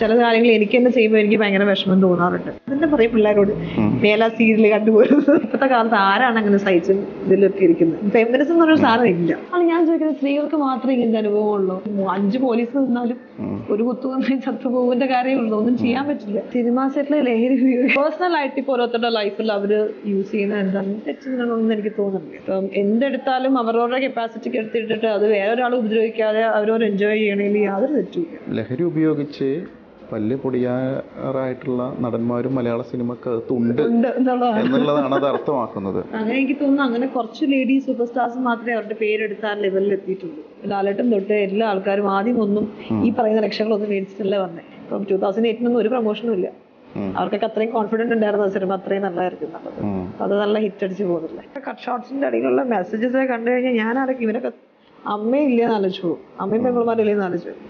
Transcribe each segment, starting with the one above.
ചില കാര്യങ്ങൾ എനിക്ക് തന്നെ ചെയ്യുമ്പോൾ എനിക്ക് ഭയങ്കര വിഷമം തോന്നാറുണ്ട് അതിന്റെ പറയും പിള്ളേരോട് മേലാ സീരിയൽ കണ്ടുപോരുന്നത് ഇപ്പോഴത്തെ കാലത്ത് ആരാണ് അങ്ങനെ സഹിച്ചും ഇതിലൊക്കെ ഇരിക്കുന്നത് ഫെമിനിസം എന്ന് പറഞ്ഞ സാധനം ഇല്ല ആണ് ഞാൻ ചോദിക്കുന്നത് സ്ത്രീകൾക്ക് മാത്രമേ ഇങ്ങനത്തെ അനുഭവമുള്ളൂ അഞ്ച് പോലീസ് നിന്നാലും ഒരു കുത്തു വന്നാൽ ചത്തുപോകുന്ന കാര്യമുള്ളൂ ഒന്നും ചെയ്യാൻ പറ്റില്ല സിനിമാ സെറ്റിലെ ലഹരി പേഴ്സണൽ ആയിട്ട് ഇപ്പോൾ ഓരോരുത്തരുടെ ലൈഫിൽ അവര് യൂസ് ചെയ്യുന്ന എന്താണ് തെറ്റെന്നാണെന്ന് എനിക്ക് തോന്നുന്നില്ല ഇപ്പം എന്തെടുത്താലും അവരവരുടെ കപ്പാസിറ്റിക്ക് എടുത്തിട്ടിട്ട് അത് വേറെ ഒരാൾ ഉപദ്രവിക്കാതെ അവരവർ എൻജോയ് ചെയ്യണമെങ്കിൽ യാതൊരു തെറ്റുമില്ല ലഹരി ഉപയോഗിച്ച് പല്ല് പൊടിയാറായിട്ടുള്ള നടന്മാരും മലയാള സിനിമക്കകത്ത് ഉണ്ട് ഉണ്ട് എന്നുള്ളതാണ് എന്നുള്ളതാണ് അത് അർത്ഥമാക്കുന്നത് അങ്ങനെ എനിക്ക് തോന്നുന്നു അങ്ങനെ കുറച്ച് ലേഡി സൂപ്പർ സ്റ്റാർസ് മാത്രമേ അവരുടെ പേരെടുത്ത് ആ ലെവലിൽ എത്തിയിട്ടുള്ളൂ ലാലട്ടം തൊട്ട് എല്ലാ ആൾക്കാരും ആദ്യം ഒന്നും ഈ പറയുന്ന ലക്ഷങ്ങളൊന്നും മേടിച്ചിട്ടല്ല പറഞ്ഞത് ഇപ്പം ടൂ തൗസൻഡ് എയ്റ്റിനൊന്നും ഒരു പ്രൊമോഷനും ഇല്ല ഉം. അവർക്കൊക്കെ അത്രയും കോൺഫിഡന്റ് ഉണ്ടായിരുന്നു സിനിമ അത്രയും നല്ലതായിരിക്കും എന്നുള്ളത് ഉം. അത് നല്ല ഹിറ്റ് അടിച്ച് പോകുന്നില്ല കട്ട് ഷോട്ട്സിന്റെ അടിയിലുള്ള മെസ്സേജസ് കണ്ടു കഴിഞ്ഞാൽ ഞാൻ ആരൊക്കെ ഇവരൊക്കെ അമ്മയില്ലേന്ന് ആലോചിച്ചു പോകും അമ്മയും പെങ്ങളുമാരില്ലേന്ന് ആലോചിച്ചു പോകും.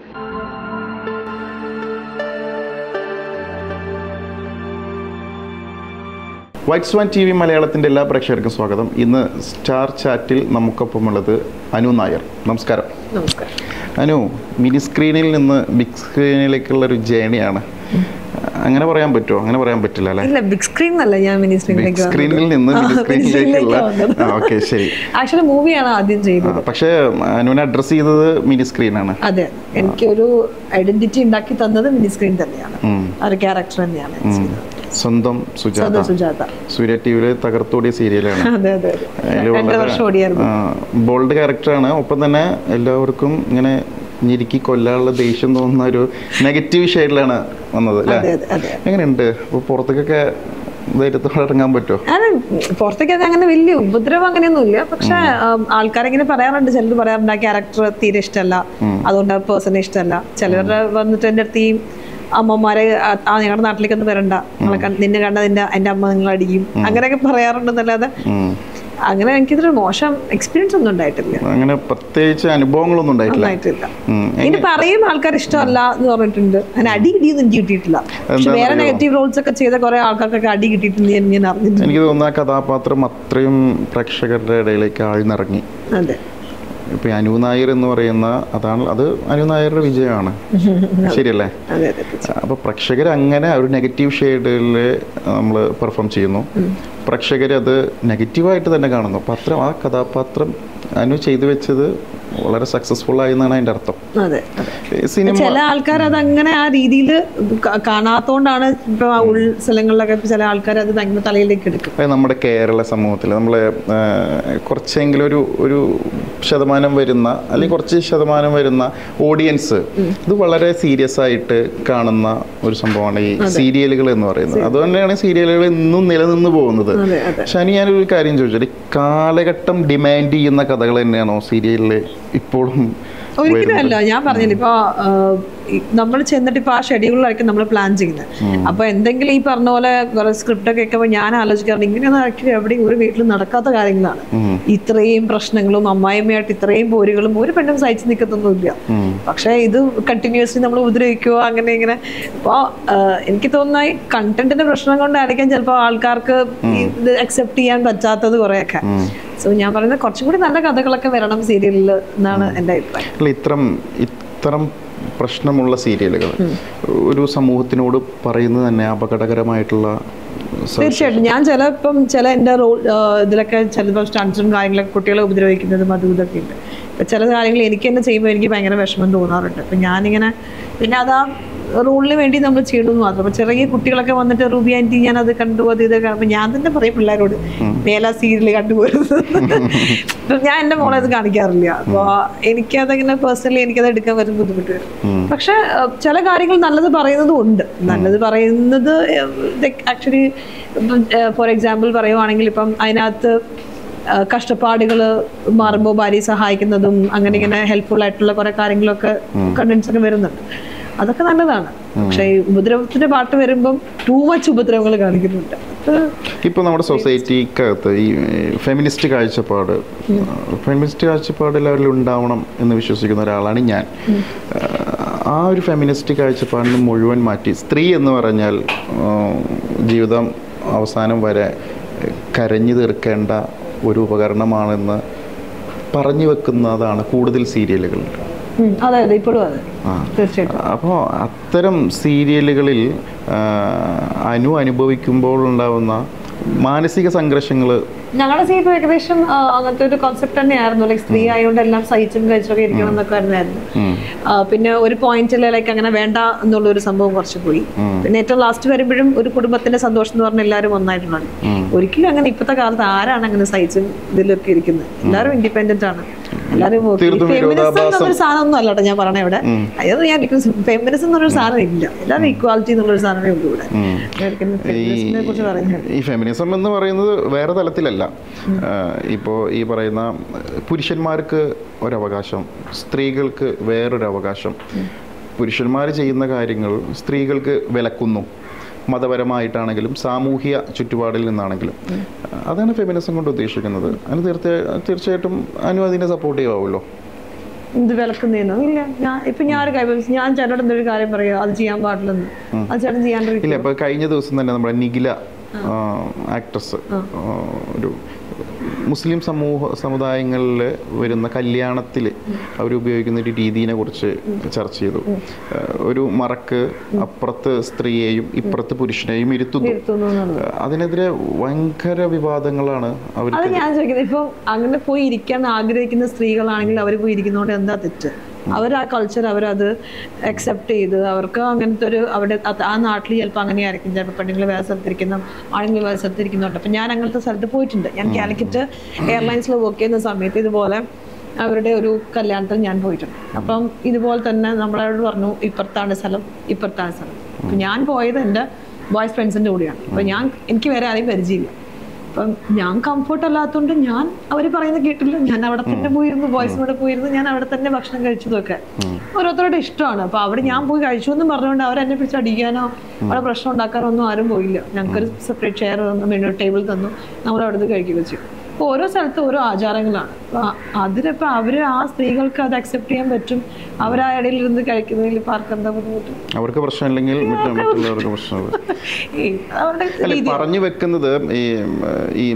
വൈറ്റ് സ്വാൻ ടി വി മലയാളത്തിൻ്റെ എല്ലാ പ്രേക്ഷകർക്കും സ്വാഗതം ഇന്ന് സ്റ്റാർ ചാറ്റിൽ നമുക്കൊപ്പമുള്ളത് അനു നായർ നമസ്കാരം നമസ്കാരം അനു മിനി സ്ക്രീനിൽ നിന്ന് ബിഗ് സ്ക്രീനിലേക്കുള്ള ഒരു ജേണിയാണ് അങ്ങനെ പറയാൻ പറ്റുമോ അങ്ങനെ പറയാൻ പറ്റില്ല അല്ലേ ഇല്ല ബിഗ് സ്ക്രീൻ അല്ല ഞാൻ മിനി ബിഗ് സ്ക്രീനിൽ നിന്ന് മിനി സ്ക്രീനിലേക്കുള്ള ഓക്കെ ശരി ആക്ച്വലി മൂവിയാണ് ആദ്യം ചെയ്തത് ആ, പക്ഷേ അനുവിനെ അഡ്രസ്സ് ചെയ്തത് മിനി സ്ക്രീനാണ് അതെ എനിക്കൊരു ഐഡന്റിറ്റി ഉണ്ടാക്കി തന്നത് മിനി സ്ക്രീൻ തന്നെയാണ് ഉം. ആ ഒരു ക്യാരക്ടർ തന്നെയാണ് ചെയ്തത്. സ്വന്തം സുജാത സ്വന്തം സുജാത സൂര്യ ടി വിയിൽ തകർത്തോടിയ സീരിയലാണ് അതെ അതെ അതെ അതില് രണ്ടര വളരെ, വർഷം ഓടിയായിരുന്നു ആ, ബോൾഡ് ക്യാരക്ടറാണ് ഒപ്പം തന്നെ എല്ലാവർക്കും ഇങ്ങനെ ഞെരുക്കി കൊല്ലാനുള്ള ദേഷ്യം തോന്നുന്ന ഒരു നെഗറ്റീവ് ഷെയ്ഡിലാണ് വന്നത് അല്ലേ അതെ അതെ അതെ എങ്ങനെയുണ്ട് അപ്പോൾ പുറത്തേക്കൊക്കെ ധൈര്യത്തോടെ ഇറങ്ങാൻ പറ്റുമോ അത് പുറത്തേക്ക് അത് അങ്ങനെ വലിയ ഉപദ്രവം അങ്ങനെയൊന്നുമില്ല പക്ഷെ ആൾക്കാരിങ്ങനെ പറയാറുണ്ട് ചിലർ പറയാറുണ്ട് ആ ക്യാരക്ടർ തീരെ ഇഷ്ടമല്ല അതുകൊണ്ട് ആ പേഴ്സണെ ഇഷ്ടമല്ല ചിലരുടെ വന്നിട്ട് എൻ്റെ അടുത്ത് ഈ അമ്മമാരെ ആ- ആ ഞങ്ങളുടെ നാട്ടിലേക്കൊന്നും വരണ്ട നിങ്ങളെ കണ്ട്- നിന്നെ കണ്ട നിന്റെ എൻ്റെ അമ്മ നിങ്ങൾ അടിക്കും അങ്ങനെയൊക്കെ പറയാറുണ്ടെന്നല്ലാതെ ഉം. അങ്ങനെ എനിക്കിതൊരു മോശം എക്സ്പീരിയൻസ് ഒന്നും ഉണ്ടായിട്ടില്ല അങ്ങനെ പ്രത്യേകിച്ച് അനുഭവങ്ങളൊന്നും ഉണ്ടായിട്ടില്ല ഉണ്ടായിട്ടില്ല ഉം. ഇനി പറയും ആൾക്കാർ ഇഷ്ടമല്ല എന്ന് പറഞ്ഞിട്ടുണ്ട് അങ്ങനെ അടി കിട്ടിയൊന്നും എനിക്ക് കിട്ടിയിട്ടില്ല പക്ഷെ വേറെ നെഗറ്റീവ് റോൾസ് ഒക്കെ ചെയ്ത കുറെ ആൾക്കാർക്കൊക്കെ അടി കിട്ടിയിട്ടുണ്ട് ഞാൻ ഞാൻ അറിഞ്ഞിട്ടുണ്ട് എനിക്ക് തോന്നുന്നു ആ കഥാപാത്രം അത്രയും പ്രേക്ഷകരുടെ ഇടയിലേക്ക് ആഴ്ന്നിറങ്ങി അതെ ഇപ്പൊ ഈ അനു നായർ എന്ന് പറയുന്ന അതാണ് അത് അനു നായരുടെ വിജയമാണ് ശരിയല്ലേ അതെ അതെ അപ്പോൾ പ്രേക്ഷകർ അങ്ങനെ ഒരു നെഗറ്റീവ് ഷെയ്ഡിൽ നമ്മൾ പെർഫോം ചെയ്യുന്നു പ്രേക്ഷകർ അത് നെഗറ്റീവായിട്ട് തന്നെ കാണുന്നു അപ്പം അത്ര ആ കഥാപാത്രം അനു ചെയ്തു വെച്ചത് വളരെ സക്സസ്ഫുൾ ആയി എന്നാണ് അതിൻ്റെ അർത്ഥം അതെ അതെ ഈ സിനിമ ചില ആൾക്കാർ അത് അങ്ങനെ ആ രീതിയിൽ കാണാത്തോണ്ടാണ് ഇപ്പൊ ആ ഉൾ സ്ഥലങ്ങളിലൊക്കെ ചില ആൾക്കാർ അത് ഭയങ്കര തലയിലേക്ക് എടുക്കും അത് നമ്മുടെ കേരള സമൂഹത്തിൽ നമ്മളെ ആ, കുറച്ചെങ്കിലും ഒരു ഒരു ശതമാനം വരുന്ന അല്ലെങ്കിൽ കുറച്ച് ശതമാനം വരുന്ന ഓഡിയൻസ് ഇത് വളരെ സീരിയസ് ആയിട്ട് കാണുന്ന ഒരു സംഭവമാണ് ഈ സീരിയലുകൾ എന്ന് പറയുന്നത് അതുതന്നെയാണ് സീരിയലുകൾ ഇന്നും നിലനിന്ന് പോകുന്നത് അതെ അതെ പക്ഷെ അതിന് ഞാനൊരു കാര്യം ചോദിച്ചാൽ ഈ കാലഘട്ടം ഡിമാൻഡ് ചെയ്യുന്ന കഥകൾ തന്നെയാണോ സീരിയലിൽ ഇപ്പോഴും ഒരിക്കലും അല്ല ഞാൻ പറഞ്ഞില്ല ഇപ്പൊ നമ്മൾ ചെന്നിട്ട് ഇപ്പൊ ആ ഷെഡ്യൂളിലായിരിക്കും നമ്മൾ പ്ലാൻ ചെയ്യുന്നത് അപ്പൊ എന്തെങ്കിലും ഈ പറഞ്ഞ പോലെ കുറെ സ്ക്രിപ്റ്റ് ഒക്കെ കേൾക്കുമ്പോൾ ഞാൻ ആലോചിക്കാറുണ്ട് ഇങ്ങനെയൊന്നും ആക്ച്വലി എവിടെയും ഒരു വീട്ടിൽ നടക്കാത്ത കാര്യങ്ങളാണ് ഉം. ഇത്രയും പ്രശ്നങ്ങളും അമ്മായിമ്മയായിട്ട് ഇത്രയും പോരുകളും ഒരു പെണ്ണും സഹിച്ചു നിൽക്കത്തൊന്നുമില്ല ഉം. പക്ഷേ ഇത് കണ്ടിന്യൂസ്ലി നമ്മൾ ഉപദ്രവിക്കുക അങ്ങനെ ഇങ്ങനെ അപ്പോൾ എനിക്ക് തോന്നുന്ന ഈ കണ്ടന്റിന്റെ പ്രശ്നം കൊണ്ടായിരിക്കാം ചിലപ്പോൾ ആൾക്കാർക്ക് ഈ ഇത് അക്സെപ്റ്റ് ചെയ്യാൻ പറ്റാത്തത് കുറെയൊക്കെ സോ ഞാൻ പറയുന്നത് കുറച്ചും കൂടി നല്ല കഥകളൊക്കെ വരണം സീരിയലിൽ എന്നാണ് എൻ്റെ അഭിപ്രായം അല്ല ഇത്തരം ഇത്തരം പ്രശ്നമുള്ള സീരിയലുകൾ ഒരു സമൂഹത്തിനോട് പറയുന്നത് തന്നെ അപകടകരമായിട്ടുള്ള സ- തീർച്ചയായിട്ടും ഞാൻ ചില ഇപ്പം ചില എൻ്റെ റോൾ ഇതിലൊക്കെ ചിലപ്പോൾ സ്റ്റൺസും കാര്യങ്ങളൊക്കെ കുട്ടികളെ ഉപദ്രവിക്കുന്നതും അതും ഇതൊക്കെ ഉണ്ട് ഇപ്പം ചില കാര്യങ്ങൾ എനിക്ക് തന്നെ ചെയ്യുമ്പോൾ എനിക്ക് ഭയങ്കര വിഷമം തോന്നാറുണ്ട് അപ്പം ഞാനിങ്ങനെ പിന്നെ അത് ആ റോളിന് വേണ്ടി നമ്മൾ ചെയ്യണമെന്ന് മാത്രം അപ്പം ചെറിയ കുട്ടികളൊക്കെ വന്നിട്ട് റൂബി ആൻറ്റി ഞാൻ അത് കണ്ടു അത് ഇതൊക്കെ അപ്പം ഞാൻ തന്നെ പറയും പിള്ളേരോട് മേലാ സീരിയൽ കണ്ടുപോരുന്നത് ഇപ്പം ഞാൻ എൻ്റെ മോളെ അത് കാണിക്കാറില്ല അപ്പോൾ എനിക്കതങ്ങനെ പേഴ്സണലി എനിക്കത് എടുക്കാൻ വരും ബുദ്ധിമുട്ട് വരും പക്ഷെ അഹ്, ചില കാര്യങ്ങൾ നല്ലത് പറയുന്നതും ഉണ്ട് നല്ലത് പറയുന്നത് ആക്ച്വലി ഫോർ എക്സാമ്പിൾ പറയുവാണെങ്കിൽ ഇപ്പം അതിനകത്ത് കഷ്ടപ്പാടുകൾ മാറുമ്പോൾ ഭാര്യയെ സഹായിക്കുന്നതും അങ്ങനെ ഇങ്ങനെ ഹെൽപ്ഫുൾ ആയിട്ടുള്ള കുറെ കാര്യങ്ങളൊക്കെ കണ്ടൻസ് ഒക്കെ വരുന്നുണ്ട് അതൊക്കെ നല്ലതാണ് പക്ഷേ ഈ ഉപദ്രവത്തിന്റെ പാട്ട് വരുമ്പം ടൂ മച്ച് ഉപദ്രവങ്ങൾ കാണിക്കുന്നുണ്ട് അത് ഇപ്പോൾ നമ്മുടെ സൊസൈറ്റിക്കകത്ത് ഈ ഫെമിനിസ്റ്റ് കാഴ്ചപ്പാട് ഫെമിനിസ്റ്റ് കാഴ്ചപ്പാട് എല്ലാവരിലും ഉണ്ടാവണം എന്ന് വിശ്വസിക്കുന്ന ഒരാളാണ് ഞാൻ ആ ഒരു ഫെമിനിസ്റ്റ് കാഴ്ചപ്പാടിന് മുഴുവൻ മാറ്റി സ്ത്രീ എന്ന് പറഞ്ഞാൽ ആ, ജീവിതം അവസാനം വരെ കരഞ്ഞു തീർക്കേണ്ട ഒരു ഉപകരണമാണെന്ന് പറഞ്ഞു വെക്കുന്നതാണ് കൂടുതൽ സീരിയലുകൾ ഉം, അതെ അതെ ഇപ്പോഴും അതെ ആ തീർച്ചയായിട്ടും അപ്പോൾ അത്തരം സീരിയലുകളിൽ ആ, അനു അനുഭവിക്കുമ്പോൾ ഉണ്ടാവുന്ന മാനസിക സംഘർഷങ്ങൾ ഞങ്ങളുടെ സീറ്റ് ഏകദേശം ആ, അങ്ങനത്തെ ഒരു കോൺസെപ്റ്റ് തന്നെയായിരുന്നു ലൈക്ക് സ്ത്രീ ആയതുകൊണ്ട് എല്ലാം സഹിച്ചും കഴിച്ചൊക്കെ ഇരിക്കണം എന്നൊക്കെ ആയിരുന്നു ആ, പിന്നെ ഒരു പോയിന്റിൽ ലൈക്ക് അങ്ങനെ വേണ്ട എന്നുള്ള ഒരു സംഭവം കുറച്ച് പോയി പിന്നെ ഏറ്റവും ലാസ്റ്റ് വരുമ്പോഴും ഒരു കുടുംബത്തിന്റെ സന്തോഷം എന്ന് പറഞ്ഞാൽ എല്ലാവരും ഒന്നായിട്ടുള്ളത് ഒരിക്കലും അങ്ങനെ ഇപ്പോഴത്തെ കാലത്ത് ആരാണ് അങ്ങനെ സഹിച്ചും ഇതിലൊക്കെ ഇരിക്കുന്നത് എല്ലാവരും ഇൻഡിപെൻഡന്റ് ആണ് എല്ലാവരും തീർത്തും ഫെമിനിസം എന്നൊരു സാധനം ഒന്നും അല്ലട്ടോ ഞാൻ പറഞ്ഞ ഇവിടെ അതായത് ഞാൻ ഫെമിനിസം എന്നൊരു സാധനം ഇല്ല എല്ലാവരും ഈക്വാലിറ്റി എന്നുള്ളൊരു സാധനമേ ഉള്ളൂ ഇവിടെ ഒരിക്കലും ഫെമിനിസത്തിനെ കുറിച്ച് പറയുന്നത് ഈ ഫെമിനിസം എന്ന് പറയുന്നത് വേറെ തലത്തിലല്ല ഇപ്പോൾ ഈ പറയുന്ന പുരുഷന്മാർക്ക് ഒരവകാശം സ്ത്രീകൾക്ക് വേറൊരു അവകാശം പുരുഷന്മാർ ചെയ്യുന്ന കാര്യങ്ങൾ സ്ത്രീകൾക്ക് വിലക്കുന്നു മതപരമായിട്ടാണെങ്കിലും സാമൂഹ്യ ചുറ്റുപാടിൽ നിന്നാണെങ്കിലും അതാണ് ഫെമിനിസം കൊണ്ട് ഉദ്ദേശിക്കുന്നത് അതിന് തീർച്ച തീർച്ചയായിട്ടും അനു അതിനെ സപ്പോർട്ട് ചെയ്യാവുമല്ലോ ഇത് വിലക്കുന്നേന്നോ ഇല്ല ഞാൻ ഇപ്പൊ ഞാൻ ഒരു കാര്യം ഞാൻ ചേട്ടനോട് എന്തൊരു കാര്യം പറയുക അത് ചെയ്യാൻ പാടില്ലെന്ന് അത് ചേട്ടൻ ചെയ്യാണ്ടിരിക്കും ഇല്ല ഇപ്പോൾ കഴിഞ്ഞ ദിവസം തന്നെ നമ്മുടെ നിഖില ആക്ട്രസ് ഒരു മുസ്ലിം സമൂഹ സമുദായങ്ങളിൽ വരുന്ന കല്യാണത്തിൽ അവരുപയോഗിക്കുന്ന ഒരു രീതിയെ കുറിച്ച് ചർച്ച ചെയ്തു ആ, ഒരു മറക്ക് അപ്പുറത്ത് സ്ത്രീയെയും ഇപ്പുറത്ത് പുരുഷനെയും ഇരുത്തുന്നു ഇരുത്തുന്നു എന്നുള്ളത് ആ, അതിനെതിരെ ഭയങ്കര വിവാദങ്ങളാണ് അവർ അത് ഞാൻ ചോദിക്കുന്നത് ഇപ്പൊ അങ്ങനെ പോയി ഇരിക്കാൻ ആഗ്രഹിക്കുന്ന സ്ത്രീകളാണെങ്കിൽ അവർ പോയി ഇരിക്കുന്നതുകൊണ്ട് എന്താ തെറ്റ് അവർ ആ കൾച്ചർ അവരത് അക്സെപ്റ്റ് ചെയ്ത് അവർക്ക് അങ്ങനത്തെ ഒരു അവിടെ അത് ആ നാട്ടിൽ ചിലപ്പോൾ അങ്ങനെയായിരിക്കും ചിലപ്പോൾ പെണ്ണുങ്ങൾ വേറെ സ്ഥലത്തിരിക്കുന്ന ആണുങ്ങൾ വേറെ സ്ഥലത്തിരിക്കുന്നുണ്ട് അപ്പം ഞാൻ അങ്ങനത്തെ സ്ഥലത്ത് പോയിട്ടുണ്ട് ഞാൻ കാലിക്കറ്റ് എയർലൈൻസിൽ വർക്ക് ചെയ്യുന്ന സമയത്ത് ഇതുപോലെ അവരുടെ ഒരു കല്യാണത്തിന് ഞാൻ പോയിട്ടുണ്ട് അപ്പം ഇതുപോലെ തന്നെ നമ്മളോട് പറഞ്ഞു ഇപ്പുറത്താണ് സ്ഥലം ഇപ്പുറത്താണ് സ്ഥലം അപ്പം ഞാൻ പോയത് എൻ്റെ ബോയ്സ് ഫ്രണ്ട്സിൻ്റെ കൂടെയാണ് അപ്പം ഞാൻ എനിക്ക് വേറെ ആരെയും പരിചയമില്ല അപ്പം ഞാൻ കംഫർട്ട് അല്ലാത്തതുകൊണ്ട് ഞാൻ അവർ പറയുന്നത് കേട്ടില്ല ഞാൻ അവിടെ തന്നെ പോയിരുന്നു ബോയ്സിനോട് പോയിരുന്നു ഞാൻ അവിടെ തന്നെ ഭക്ഷണം കഴിച്ചതൊക്കെ ഓരോരുത്തരുടെ ഇഷ്ടമാണ് അപ്പൊ അവിടെ ഞാൻ പോയി കഴിച്ചു എന്ന് പറഞ്ഞുകൊണ്ട് അവർ എന്നെ പിടിച്ച് അടിക്കാനോ അവിടെ പ്രശ്നം ഉണ്ടാക്കാനോ ഒന്നും ആരും പോയില്ല ഞങ്ങൾക്കൊരു സെപ്പറേറ്റ് ചെയർ തന്നു മെനു ടേബിൾ തന്നു നമ്മൾ അവിടെ നിന്ന് കഴിക്കുകയും ചെയ്തു അപ്പോൾ ഓരോ സ്ഥലത്തും ഓരോ ആചാരങ്ങളാണ് അപ്പൊ അതിലിപ്പോൾ അവർ ആ സ്ത്രീകൾക്ക് അത് അക്സെപ്റ്റ് ചെയ്യാൻ പറ്റും അവർ ആ ഇടയിൽ ഇരുന്ന് കഴിക്കുന്നതിൽ ഇപ്പം ആർക്കും എന്താ ബുദ്ധിമുട്ട് അവർക്ക് പ്രശ്നമില്ലെങ്കിൽ മറ്റു മറ്റുള്ളവർക്ക് പ്രശ്നമില്ല ഈ അവരുടെ അല്ല പറഞ്ഞു വെക്കുന്നത് ഈ ഉം, ഈ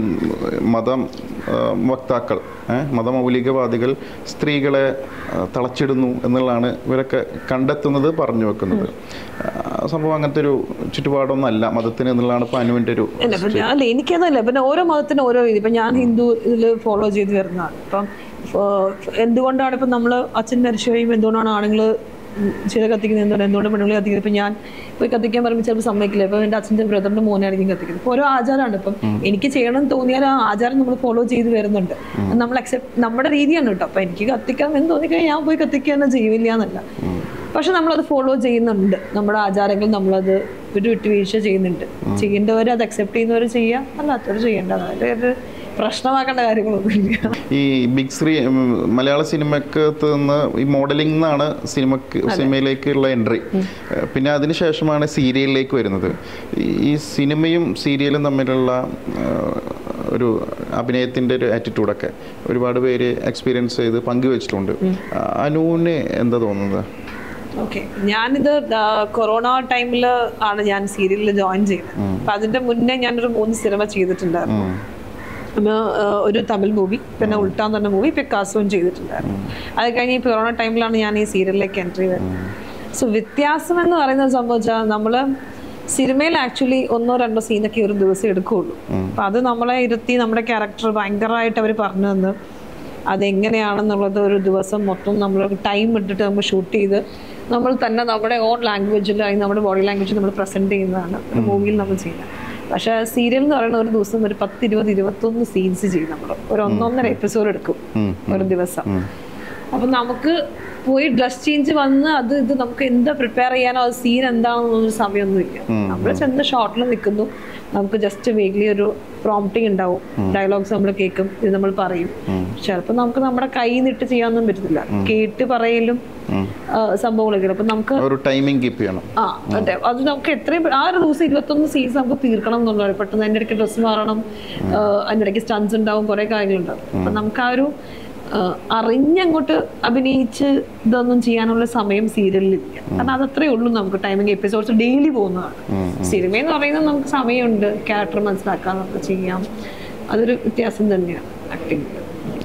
മതം ആ, വക്താക്കൾ ഏ, മതമൗലികവാദികൾ സ്ത്രീകളെ ആ, തളച്ചിടുന്നു എന്നുള്ളതാണ് ഇവരൊക്കെ കണ്ടെത്തുന്നത് പറഞ്ഞു വെക്കുന്നത് ആ, സംഭവം അങ്ങനത്തെ ഒരു ചുറ്റുപാടൊന്നല്ല മതത്തിന് എന്നുള്ളതാണ് ഇപ്പൊ അനുവിന്റെ ഒരു അല്ല ഇപ്പൊ ഞാൻ അല്ല എനിക്കതല്ല പിന്നെ ഓരോ മതത്തിനും ഓരോ രീതി ഇപ്പൊ ഞാൻ ഹിന്ദു ഇതിൽ ഫോളോ ചെയ്ത് വരുന്നതാണ് ഇപ്പം ഫ- എന്തുകൊണ്ടാണ് ഇപ്പം നമ്മൾ അച്ഛൻ മരിച്ചു കഴിയുമ്പോൾ എന്തുകൊണ്ടാണ് ആണുങ്ങൾ ചില കത്തിക്കുന്നത് എന്തുകൊണ്ട് എന്തുകൊണ്ട് പെണ്ണുങ്ങൾ കത്തിക്കുന്നത് ഇപ്പം ഞാൻ പോയി കത്തിക്കാൻ പറയുമ്പോൾ ചിലപ്പോൾ സമ്മതിക്കില്ല ഇപ്പം എൻ്റെ അച്ഛൻ്റെ ബ്രദറിൻ്റെ മോനായിരിക്കും കത്തിക്കുന്നത് ഇപ്പോൾ ഓരോ ആചാരമാണ് ഇപ്പം എനിക്ക് ചെയ്യണം എന്ന് തോന്നിയാൽ ആ ആചാരം നമ്മൾ ഫോളോ ചെയ്ത് വരുന്നുണ്ട് അത് നമ്മൾ അക്സെപ്റ്റ് നമ്മുടെ രീതിയാണ് കേട്ടോ അപ്പം എനിക്ക് കത്തിക്കാൻ എന്ന് തോന്നിക്കഴിഞ്ഞാൽ ഞാൻ പോയി കത്തിക്കുക തന്നെ ചെയ്യില്ല എന്നല്ല പക്ഷെ നമ്മളത് ഫോളോ ചെയ്യുന്നുണ്ട് നമ്മുടെ ആചാരങ്ങൾ നമ്മളത് ഒരു വിട്ടുവീഴ്ച ചെയ്യുന്നുണ്ട് ചെയ്യേണ്ടവർ അത് അക്സെപ്റ്റ് ചെയ്യുന്നവർ ചെയ്യാം അല്ലാത്തവർ ചെയ്യേണ്ടത് അതിലൊരു പ്രശ്നമാക്കേണ്ട കാര്യങ്ങളൊന്നുമില്ല ഈ ബിഗ് സ്ക്രീൻ ഉം, മലയാള സിനിമക്കകത്ത് നിന്ന് ഈ മോഡലിംഗ് എന്നാണ് സിനിമക്ക് സിനിമയിലേക്കുള്ള എൻട്രി പിന്നെ അതിനുശേഷമാണ് സീരിയലിലേക്ക് വരുന്നത് ഈ- ഈ സിനിമയും സീരിയലും തമ്മിലുള്ള ആ, ഒരു അഭിനയത്തിൻ്റെ ഒരു ആറ്റിറ്റ്യൂഡൊക്കെ ഒരുപാട് പേര് എക്സ്പീരിയൻസ് ചെയ്ത് പങ്കുവെച്ചിട്ടുണ്ട് ആ, അനുവിന് എന്താ തോന്നുന്നത് ഓക്കെ ഞാനിത് ആ, കൊറോണ ടൈമിൽ ആണ് ഞാൻ സീരിയലിൽ ജോയിൻ ചെയ്തത് അപ്പൊ അതിന്റെ മുന്നേ ഞാനൊരു മൂന്ന് സിനിമ ചെയ്തിട്ടുണ്ടായിരുന്നു ഒന്ന്, ആ, ഒരു തമിഴ് മൂവി പിന്നെ ഉൾട്ടാൻ തന്നെ മൂവി പിക്കാസോയും ചെയ്തിട്ടുണ്ടായിരുന്നു അത് കഴിഞ്ഞ് ഈ കൊറോണ ടൈമിലാണ് ഞാൻ ഈ സീരിയലിലേക്ക് എൻട്രി വരുന്നത് സോ വ്യത്യാസം എന്ന് പറയുന്നത് സംഭവിച്ചാൽ നമ്മള് സിനിമയിൽ ആക്ച്വലി ഒന്നോ രണ്ടോ സീനൊക്കെ ഒരു ദിവസം എടുക്കുകയുള്ളൂ അപ്പൊ അത് നമ്മളെ ഇരുത്തി നമ്മുടെ ക്യാരക്ടർ ഭയങ്കരമായിട്ട് അവർ പറഞ്ഞു തന്ന് അതെങ്ങനെയാണെന്നുള്ളത് ഒരു ദിവസം മൊത്തം നമ്മൾ ടൈം ഇട്ടിട്ട് നമ്മൾ ഷൂട്ട് ചെയ്ത് നമ്മൾ തന്നെ നമ്മുടെ ഓൺ ലാംഗ്വേജിൽ അല്ലെങ്കിൽ നമ്മുടെ ബോഡി ലാംഗ്വേജിൽ നമ്മൾ പ്രസന്റ് ചെയ്യുന്നതാണ് ഒരു മൂവിയിൽ നമ്മൾ ചെയ്യുന്നത് പക്ഷേ സീരിയൽ എന്ന് പറയുന്ന ഒരു ദിവസം ഒരു പത്ത് ഇരുപത് ഇരുപത്തൊന്ന് സീൻസ് ചെയ്യും നമ്മൾ ഒരു ഒന്നൊന്നര എപ്പിസോഡ് എടുക്കും ഒരു ദിവസം അപ്പൊ നമുക്ക് പോയി ഡ്രസ് ചേഞ്ച് വന്ന് അത് ഇത് നമുക്ക് എന്താ പ്രിപ്പയർ ചെയ്യാനോ അത് സീൻ എന്താണെന്നൊന്നും സമയമൊന്നുമില്ല നമ്മൾ ചെന്ന് ഷോർട്ടിൽ നിൽക്കുന്നു നമുക്ക് ജസ്റ്റ് വീക്ക്ലി ഒരു പ്രോംപ്റ്റിംഗ് ഉണ്ടാവും ഡയലോഗ്സ് നമ്മൾ കേൾക്കും ഇത് നമ്മൾ പറയും ചിലപ്പോൾ നമുക്ക് നമ്മുടെ കൈ നിട്ട് ചെയ്യാനൊന്നും പറ്റത്തില്ല കേട്ട് പറയലും ആ, സംഭവങ്ങളൊക്കെ അപ്പൊ നമുക്ക് ഒരു ടൈമിംഗ് കീപ്പ് ചെയ്യണം ആ അതെ അത് നമുക്ക് എത്രയും പെ- ആ ഒരു ദിവസം ഇരുപത്തൊന്ന് സീൻസ് നമുക്ക് തീർക്കണം എന്നുള്ളത് പെട്ടെന്ന് അതിൻ്റെ ഇടയ്ക്ക് ഡ്രസ്സ് മാറണം ആ, അതിൻ്റെ ഇടയ്ക്ക് സ്റ്റൺസ് ഉണ്ടാവും കുറേ കാര്യങ്ങളുണ്ടാവും അപ്പൊ നമുക്ക് ആ ഒരു ആ, അറിഞ്ഞങ്ങോട്ട് അഭിനയിച്ച് ഇതൊന്നും ചെയ്യാനുള്ള സമയം സീരിയലിലില്ല കാരണം അതത്രേ ഉള്ളൂ നമുക്ക് ടൈമിംഗ് എപ്പിസോഡ്സ് ഡെയിലി പോകുന്നതാണ് സിനിമ എന്ന് പറയുന്നത് നമുക്ക് സമയമുണ്ട് ക്യാരക്ടർ മനസ്സിലാക്കാൻ നമുക്ക് ചെയ്യാം അതൊരു വ്യത്യാസം തന്നെയാണ് ആക്ടിങ്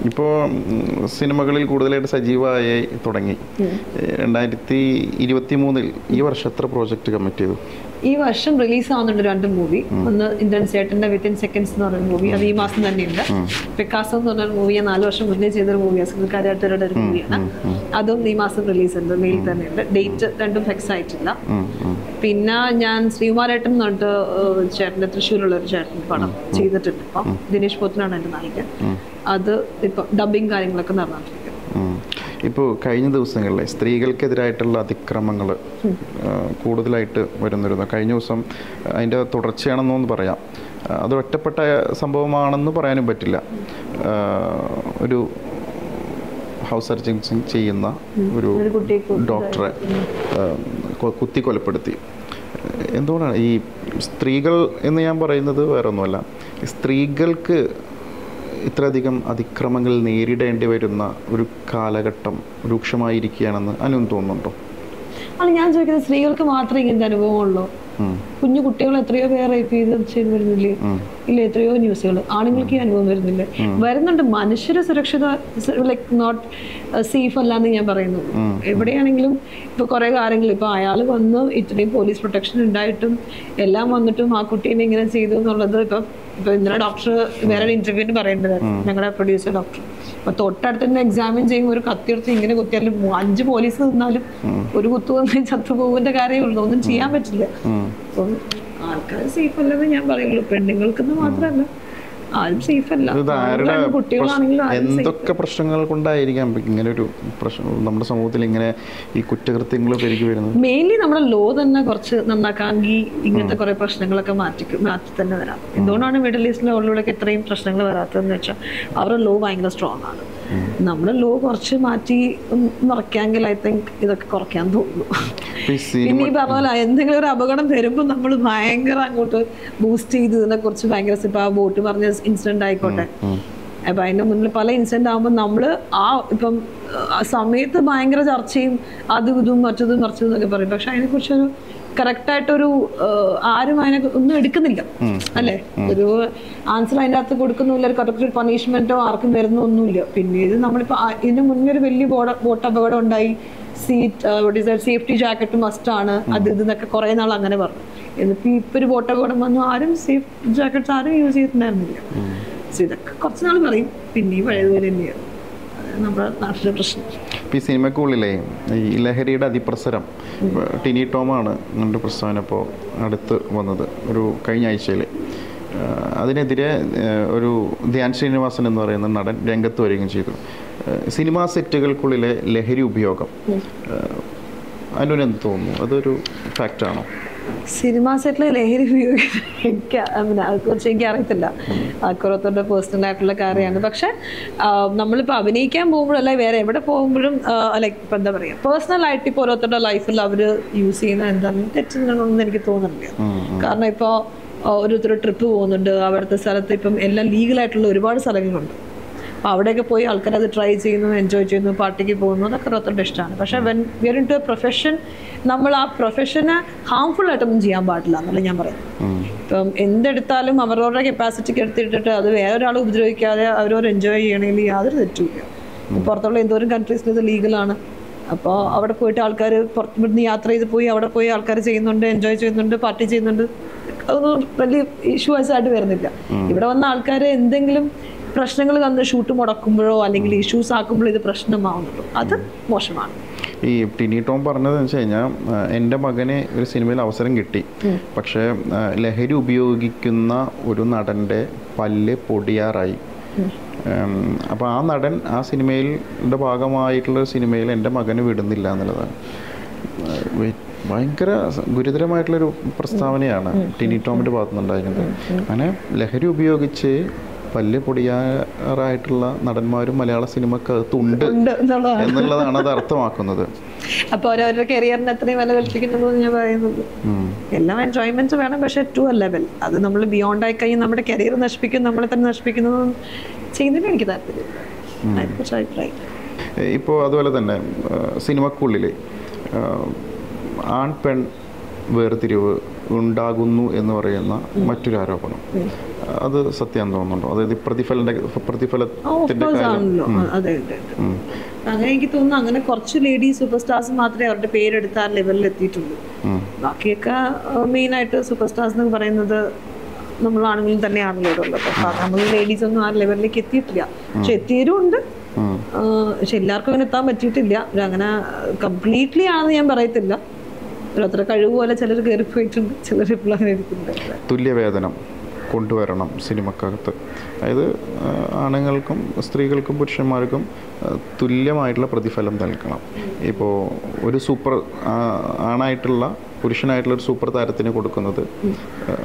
ഇപ്പോൾ സിനിമകളിൽ കൂടുതലായിട്ട് സജീവമായി തുടങ്ങി രണ്ടായിരത്തി ഇരുപത്തി മൂന്നിൽ ഈ വർഷം എത്ര പ്രോജക്റ്റ് കമ്മിറ്റ് ചെയ്തു ഈ വർഷം റിലീസ് ആവുന്നുണ്ട് രണ്ട് മൂവി ഒന്ന് ഇന്ദ്രൻ ചേട്ടന്റെ വിത്തിൻ സെക്കൻഡ്സ് എന്ന് പറയുന്ന മൂവി അത് ഈ മാസം തന്നെയുണ്ട് പിക്കാസോ എന്ന് പറഞ്ഞ മൂവി ഞാൻ നാല് വർഷം മുന്നേ ചെയ്തൊരു മൂവിയാണ് സുൽക്കാരാട്ടരുടെ ഒരു മൂവിയാണ് അതും ഈ മാസം റിലീസ് ഉണ്ട് മെയിൽ തന്നെയുണ്ട് ഡേറ്റ് രണ്ടും ഫിക്സ് ആയിട്ടില്ല ഉം, ഉം. പിന്നെ ഞാൻ ശ്രീകുമാരേട്ടൻ എന്ന് പറഞ്ഞിട്ട് ഏഹ്, ചേട്ടൻ്റെ തൃശ്ശൂരുള്ള ഒരു ചേട്ടൻ പടം ചെയ്തിട്ടുണ്ട് ഇപ്പം ദിനേശ് പോത്തനാണ് എൻ്റെ നായികൻ അത് ഇപ്പം ഡബിങ് കാര്യങ്ങളൊക്കെ നടന്നിട്ടുണ്ട് ഉം. ഇപ്പോൾ കഴിഞ്ഞ ദിവസങ്ങളിൽ സ്ത്രീകൾക്കെതിരായിട്ടുള്ള അതിക്രമങ്ങൾ കൂടുതലായിട്ട് വരുന്നിരുന്നു കഴിഞ്ഞ ദിവസം അതിൻ്റെ തുടർച്ചയാണെന്നൊന്ന് പറയാം ആ, അത് ഒറ്റപ്പെട്ട സംഭവമാണെന്ന് പറയാനും പറ്റില്ല ആ, ഒരു ഹൗസ് സർജൻസിങ് ചെയ്യുന്ന ഒരു ഒരു കുട്ടിയെ കൊന്നു. ഡോക്ടറെ ആ, കൊ- കുത്തി കൊലപ്പെടുത്തി എന്തുകൊണ്ടാണ് ഈ സ്ത്രീകൾ എന്ന് ഞാൻ പറയുന്നത് വേറെ ഒന്നുമല്ല സ്ത്രീകൾക്ക് ഇത്രയധികം അതിക്രമങ്ങൾ നേരിടേണ്ടി വരുന്ന ഒരു കാലഘട്ടം രൂക്ഷമായിരിക്കുകയാണെന്ന് അനുവും തോന്നുന്നുണ്ടോ അല്ല ഞാൻ ചോദിക്കുന്നത് സ്ത്രീകൾക്ക് മാത്രമേ ഇങ്ങനത്തെ അനുഭവമുള്ളൂ ഉം. കുഞ്ഞു കുട്ടികൾ എത്രയോ പേർ റേപ്പ് ചെയ്ത് ചെയ്ത് വരുന്നില്ലേ ഇല്ല എത്രയോ ന്യൂസുകൾ ആണുങ്ങൾക്ക് ഈ അനുഭവം വരുന്നില്ല വരുന്നുണ്ട് മനുഷ്യരെ സുരക്ഷിത ലൈക്ക് നോട്ട് സേഫ് അല്ല എന്ന് ഞാൻ പറയുന്നു എവിടെയാണെങ്കിലും ഇപ്പൊ കുറെ കാര്യങ്ങൾ ഇപ്പൊ അയാൾ വന്ന് ഇത്രയും പോലീസ് പ്രൊട്ടക്ഷൻ ഉണ്ടായിട്ടും എല്ലാം വന്നിട്ടും ആ കുട്ടീനെ ഇങ്ങനെ ചെയ്തു എന്നുള്ളത് ഇപ്പൊ ഇപ്പൊ ഇന്നലെ ഡോക്ടർ വേറെ ഇന്റർവ്യൂവിന് പറയേണ്ടത് ഞങ്ങളുടെ പ്രൊഡ്യൂസർ ഡോക്ടർ അപ്പൊ തൊട്ടടുത്ത് തന്നെ എക്സാമിൻ ചെയ്യുമ്പോൾ ഒരു കത്തിയെടുത്ത് ഇങ്ങനെ കുത്തിയാലും മൂ- അഞ്ച് പോലീസ് നിന്നാലും ഒരു കുത്തു വന്ന് ചത്തുപോകുന്ന കാര്യമുള്ളൂ ഒന്നും ചെയ്യാൻ പറ്റില്ല അപ്പം ആൾക്കാർ സേഫ് അല്ലെന്ന് ഞാൻ പറയുള്ളൂ പെണ്ണുങ്ങൾക്കെന്ന് മാത്രമല്ല ആരും സേഫ് അല്ല ഇത് ആരുടെ ആണുങ്ങളാണെങ്കിലും കുട്ടികളാണെങ്കിലും പ്രശ്- ആരും safe എന്തൊക്കെ പ്രശ്നങ്ങൾ കൊണ്ടായിരിക്കാം ഇങ്ങനെ ഒരു പ്രശ്നം നമ്മുടെ സമൂഹത്തിൽ ഇങ്ങനെ ഈ കുറ്റകൃത്യങ്ങൾ പെരുകി വരുന്നത് മെയിൻലി നമ്മുടെ ലോ തന്നെ കുറച്ച് നന്നാക്കാമെങ്കിൽ ഇങ്ങനത്തെ കുറെ പ്രശ്നങ്ങളൊക്കെ മാറ്റി മാറ്റി തന്നെ വരാം എന്തുകൊണ്ടാണ് മിഡിൽ ഈസ്റ്റിലെ ഉള്ളിലൊക്കെ ഇത്രയും പ്രശ്നങ്ങൾ വരാത്തതെന്ന് വെച്ചാൽ അവരുടെ ലോ ഭയങ്കര സ്ട്രോങ് ആണ് നമ്മുടെ ലോ കുറച്ച് മാറ്റി മറക്കാമെങ്കിൽ ഐ തിങ്ക് ഇതൊക്കെ കുറയ്ക്കാൻ തോന്നുന്നു ഇപ്പൊ ഈ സിനിമ പിന്നെ ഈ പറഞ്ഞ പോലെ എന്തെങ്കിലും ഒരു അപകടം വരുമ്പോൾ നമ്മൾ ഭയങ്കര അങ്ങോട്ട് ബൂസ്റ്റ് ചെയ്ത് ഇതിനെ കുറിച്ച് ഭയങ്കര ഇപ്പൊ ആ ബോട്ട് പറഞ്ഞ ഇൻസിഡന്റ് ആയിക്കോട്ടെ അപ്പൊ അതിന്റെ മുന്നിൽ പല ഇൻസിഡന്റ് ആകുമ്പോൾ നമ്മള് ആ ഇപ്പം ആ സമയത്ത് ഭയങ്കര ചർച്ചയും അതും ഇതും മറ്റതും മറിച്ചതും എന്നൊക്കെ പറയും പക്ഷെ അതിനെ കുറിച്ചൊരു കറക്റ്റ് ആയിട്ടൊരു ഏഹ്, ആരും അതിനെ ഒന്നും എടുക്കുന്നില്ല അല്ലെ ഒരു ആൻസർ അതിൻ്റെ അകത്ത് കൊടുക്കുന്നില്ല ഒരു കറക്റ്റ് ഒരു പണിഷ്മെന്റോ ആർക്കും വരുന്ന ഒന്നുമില്ല പിന്നെ ഇത് നമ്മളിപ്പോ ആ- ഇതിന് മുന്നേ ഒരു വലിയ ബോട്ട് ബോട്ട് അപകടം ഉണ്ടായി സീറ്റ് സേഫ്റ്റി ജാക്കറ്റ് മസ്റ്റ് ആണ് അത് ഇത് എന്നൊക്കെ കുറെ നാൾ അങ്ങനെ പറഞ്ഞു എന്നിട്ട് ഇപ്പൊ ഒരു ബോട്ട് അപകടം വന്നു ആരും സേഫ് ജാക്കറ്റ്സ് ആരും യൂസ് ചെയ്തിട്ടുണ്ടായിരുന്നില്ല So ഇതൊക്കെ കുറച്ച് നാൾ പറയും പിന്നെയും പഴയതുപോലെ തന്നെയാണ് അതാണ് നമ്മുടെ നാട്ടിലെ പ്രശ്നം ഇപ്പൊ ഈ സിനിമക്കുള്ളിലെ ഈ ലഹരിയുടെ അതിപ്രസരം ടിനി ടോമാണ് എൻ്റെ പ്രസ്താവന ഇപ്പോൾ അടുത്ത് വന്നത് ഒരു കഴിഞ്ഞ ആഴ്ചയിൽ അതിനെതിരെ ഏഹ്, ഒരു ധ്യാൻ ശ്രീനിവാസൻ എന്ന് പറയുന്ന നടൻ രംഗത്ത് വരികയും ചെയ്തു ഏഹ്, സിനിമാ സെറ്റുകൾക്കുള്ളിലെ ലഹരി ഉപയോഗം അനുവിനെന്ത് തോന്നുന്നു അതൊരു ഫാക്റ്റാണോ സിനിമാ സെറ്റിലെ ലഹരി ഉപയോഗിക്കുന്നത് എനിക്ക് പിന്നെ അതിനെക്കുറിച്ച് എനിക്ക് അറിയത്തില്ല അക്കുറത്തോടെ പേഴ്സണൽ ആയിട്ടുള്ള കാര്യമാണ് പക്ഷെ നമ്മളിപ്പോൾ അഭിനയിക്കാൻ പോകുമ്പോഴല്ല വേറെ എവിടെ പോകുമ്പോഴും ലൈക്ക് ഇപ്പം എന്താ പറയുക പേഴ്സണൽ ആയിട്ട് ഇപ്പോൾ ഓരോരുത്തരുടെ ലൈഫിൽ അവർ യൂസ് ചെയ്യുന്ന എന്താണ് തെറ്റുന്നതെന്നൊന്നും എനിക്ക് തോന്നുന്നില്ല കാരണം ഇപ്പോൾ ഓരോരുത്തർ ട്രിപ്പ് പോകുന്നുണ്ട് അവിടുത്തെ സ്ഥലത്ത് ഇപ്പം എല്ലാം ലീഗലായിട്ടുള്ള ഒരുപാട് സ്ഥലങ്ങളുണ്ട് അപ്പോൾ അവിടെയൊക്കെ പോയി ആൾക്കാർ അത് ട്രൈ ചെയ്യുന്നു എൻജോയ് ചെയ്യുന്നു പാർട്ടിക്ക് പോകുന്നു അതൊക്കെ ഓരോരുത്തരുടെ ഇഷ്ടമാണ് പക്ഷേ when we're into a profession നമ്മൾ ആ പ്രൊഫഷനെ ഹാംഫുൾ ആയിട്ടൊന്നും ചെയ്യാൻ പാടില്ല എന്നല്ല ഞാൻ പറയുന്നത് ഇപ്പം എന്തെടുത്താലും അവരവരുടെ കപ്പാസിറ്റിക്ക് എടുത്തിട്ടിട്ട് അത് വേറൊരാൾ ഉപദ്രവിക്കാതെ അവരവർ എൻജോയ് ചെയ്യണമെങ്കിൽ യാതൊരു തെറ്റുമില്ല പുറത്തുള്ള എന്തോരം കൺട്രീസിൽ ഇത് ലീഗലാണ് അപ്പോൾ അവിടെ പോയിട്ട് ആൾക്കാർ പുറത്ത് ഇവിടുന്ന് യാത്ര ചെയ്ത് പോയി അവിടെ പോയി ആൾക്കാർ ചെയ്യുന്നുണ്ട് എൻജോയ് ചെയ്യുന്നുണ്ട് പാർട്ടി ചെയ്യുന്നുണ്ട് അതൊന്നും വലിയ ഇഷ്യൂസ് ആയിട്ട് വരുന്നില്ല ഇവിടെ വന്ന ആൾക്കാർ എന്തെങ്കിലും പ്രശ്നങ്ങൾ വന്ന് ഷൂട്ട് മുടക്കുമ്പോഴോ അല്ലെങ്കിൽ ഇഷ്യൂസ് ആക്കുമ്പോഴോ ഇത് പ്രശ്നമാവുന്നുള്ളൂ അത് മോശമാണ് ഈ ടിനി ടോം പറഞ്ഞതെന്ന് വെച്ച് കഴിഞ്ഞാൽ എൻ്റെ മകന് ഒരു സിനിമയിൽ അവസരം കിട്ടി പക്ഷേ ആ, ലഹരി ഉപയോഗിക്കുന്ന ഒരു നടൻ്റെ പല്ല് പൊടിയാറായി അപ്പോൾ ആ നടൻ ആ സിനിമയിലെ ഭാഗമായിട്ടുള്ള ഒരു സിനിമയിൽ എൻ്റെ മകന് വിടുന്നില്ല എന്നുള്ളതാണ് ആ, വെ- ഭയങ്കര സ- ഗുരുതരമായിട്ടുള്ളൊരു പ്രസ്താവനയാണ് ടിനി ടോമിൻ്റെ ഭാഗത്തുനിന്നുണ്ടായിരുന്നത് അങ്ങനെ ലഹരി ഉപയോഗിച്ച് പല്ല് പൊടിയാറായിട്ടുള്ള നടന്മാരും മലയാള സിനിമക്കകത്തുണ്ട് ഉണ്ട് എന്നുള്ളതാണ് എന്നുള്ളതാണ് അത് അർത്ഥമാക്കുന്നത് അപ്പൊ ഓരോരുടെ കരിയറിന് അത്രയും വില കൽപ്പിക്കുന്നത് ഞാൻ പറയുന്നത് ഉം. എല്ലാം എൻജോയ്മെന്റ് വേണം പക്ഷെ ടു എ ലെവൽ അത് നമ്മൾ ബിയോണ്ട് ആയി കഴിഞ്ഞാൽ നമ്മുടെ കരിയർ നശിപ്പിക്കും നമ്മളെ തന്നെ നശിപ്പിക്കുന്നതും ചെയ്യുന്നതിന് എനിക്ക് താല്പര്യമില്ല അതിനെക്കുറിച്ച് അഭിപ്രായം ഇപ്പോൾ അതുപോലെ തന്നെ ആ, സിനിമക്കുള്ളിൽ ആ, ആൺ പെൺ വേർതിരിവ് ഉണ്ടാകുന്നു എന്ന് പറയുന്ന മറ്റൊരു ആരോപണം അത് സത്യം തോന്നുന്നുണ്ടോ അതായത് പ്രതിഫലന്റെ പ്രതിഫലത്തിന്റെ കാര്യം ആണല്ലോ അതെ അതെ അതെ. അങ്ങനെ എനിക്ക് തോന്നുന്നു അങ്ങനെ കുറച്ച് ലേഡി സൂപ്പർ സ്റ്റാർസ് മാത്രമേ അവരുടെ പേരെടുത്ത് ആ ലെവലിൽ എത്തിയിട്ടുള്ളൂ ഉം. ബാക്കിയൊക്കെ മെയിൻ ആയിട്ട് സൂപ്പർ സ്റ്റാർസ് എന്ന് പറയുന്നത് നമ്മൾ ആണുങ്ങളും തന്നെയാണല്ലോ ഇവിടെ ഉള്ളത് അപ്പൊ നമ്മൾ ലേഡീസ് ഒന്നും ആ ലെവലിലേക്ക് എത്തിയിട്ടില്ല പക്ഷെ എത്തിയവരും ഉണ്ട് ഉം. ആ, പക്ഷെ എല്ലാവർക്കും അങ്ങനെ എത്താൻ പറ്റിയിട്ടില്ല ഒരു അങ്ങനെ കംപ്ലീറ്റ്ലി ആണെന്ന് ഞാൻ പറയത്തില്ല ഓരോരുത്തര കഴിവ് പോലെ ചിലർ കയറി പോയിട്ടുണ്ട് ചിലർ ഇപ്പോൾ അങ്ങനെ ഇരിക്കുന്നുണ്ട് തുല്യവേതനം കൊണ്ടുവരണം സിനിമക്കകത്ത് അതായത് ആ, ആണുങ്ങൾക്കും സ്ത്രീകൾക്കും പുരുഷന്മാർക്കും ആ, തുല്യമായിട്ടുള്ള പ്രതിഫലം നൽകണം ഇപ്പോൾ ഒരു സൂപ്പർ ആ, ആണായിട്ടുള്ള പുരുഷനായിട്ടുള്ള ഒരു സൂപ്പർ താരത്തിന് കൊടുക്കുന്നത് ആ,